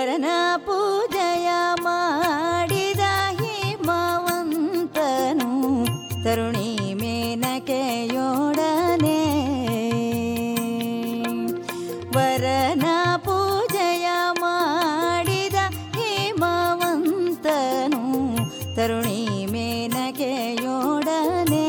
ವರನ ಪೂಜೆಯ ಮಾಡಿದ ಹಿಮವಂತನು ತರುಣಿ ಮೇನಕೆಯೊಡನೆ ವರನ ಪೂಜೆಯ ಮಾಡಿದ ಹಿಮವಂತನು ತರುಣಿ ಮೇನಕೆಯೊಡನೆ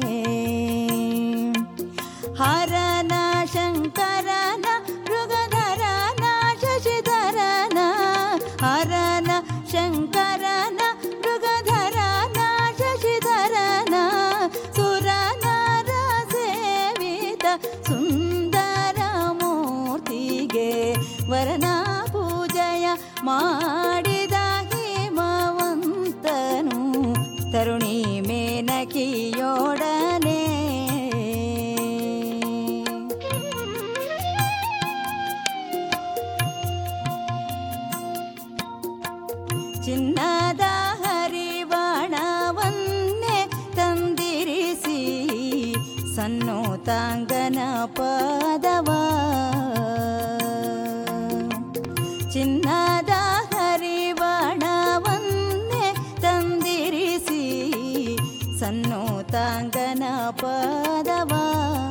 ಹರನ ಶಂಕರನ ಮೃಗಧರನ ಶಶಿಧರನ ಹರನ ಶಂಕರನ ಮೃಗಧರನ ಶಶಿಧರನ ಸುರನರ ಸೇವಿತ ಸುಂದರ ಮೂರ್ತಿಗೆ ವರನ ಪೂಜೆಯ ಮಾಡಿದ ಹಿಮವಂತನು ತರುಣಿ ಮೇನಕಿಯೊಡನೆ ಚಿನ್ನದ ಹರಿವಾಣವನ್ನೇ ತಂದಿರಿಸಿ ಸನ್ನೋತಾಂಗನ ಪದವ ಚಿನ್ನದ ಹರಿವಾಣವನ್ನೇ ತಂದಿರಿಸಿ ಸನ್ನೋತಾಂಗನ ಪದವ